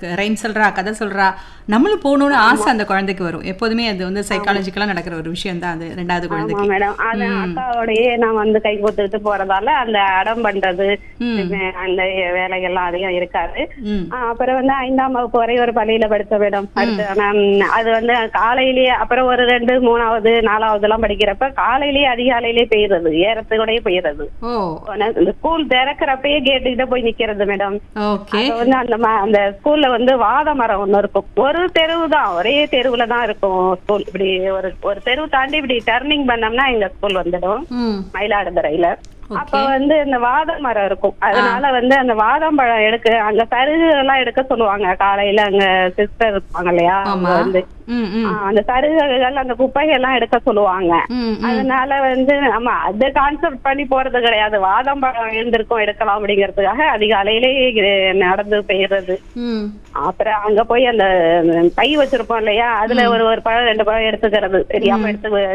Rhyme சொல்றா கதை சொல்றா நம்மளும் போகணும்னு ஆசை அந்த குழந்தைக்கு வரும் எப்போதுமே அது வந்து சைக்காலஜிக்கலா நடக்கிற ஒரு விஷயம் தான் அது ரெண்டாவது ஆமா குழந்தைக்கு மேடம் அது அக்காவோடயே நான் வந்து கை கொடுத்துட்டு போறதால அந்த அடம் பண்றது ம். அந்த வேலைகள்லாம் அதிகம் இருக்காது ம் ஆ, அப்புறம் வந்து ஐந்தாம் வகுப்பு வரை ஒரு பள்ளியில படிச்ச மேடம் அடுத்து ஆனா, ம், அது வந்து காலையிலேயே அப்புறம் ஒரு ரெண்டு மூணாவது நாலாவது எல்லாம் படிக்கிறப்ப காலையிலேயே அதிகாலையிலேயே பெய்யுறது ஏறத்துக்கூடயே பெய்யுறது ஓ இந்த ஸ்கூல் திறக்கிறப்பயே கேட்டுக்கிட்ட போய் நிக்கிறது மேடம் ஓகே அப்ப வந்து அந்த ம- அந்த ஸ்கூல்ல வந்து வாத மரம் ஒண்ணு இருக்கும் ஒரு தெருவு தான் ஒரே தெருவுல தான் இருக்கும் ஸ்கூல் இப்படி ஒரு ஒரு தெருவு தாண்டி இப்படி டர்னிங் பண்ணோம்னா எங்க ஸ்கூல் வந்துடும் ம் மயிலாடுதுறையில அப்ப வந்து இந்த வாத மரம் இருக்கும் அதனால வந்து அந்த வாதம் பழம் எடுக்க அங்க சருகு எல்லாம் எடுக்க சொல்லுவாங்க காலையில அங்க சிஸ்டர் இருப்பாங்க இல்லையா அவங்க ஆமா வந்து ம் ம் ஆ, அந்த சருகுகள் அந்த குப்பைகள் எல்லாம் எடுக்க சொல்லுவாங்க ம் ம் அதனால வந்து ஆமா அது கான்செப்ட் பண்ணி போறது கிடையாது வாதம் பழம் எழுந்திருக்கும் எடுக்கலாம் அப்படிங்கறதுக்காக அதிகாலையிலே இது நடந்து பெய்யறது ம் அப்புறம் அங்க போய் அந்த பை வச்சிருப்போம் இல்லையா அதுல ஒரு ஒரு பழம் ரெண்டு பழம் எடுத்துக்கிறது தெரியாம எடுத்து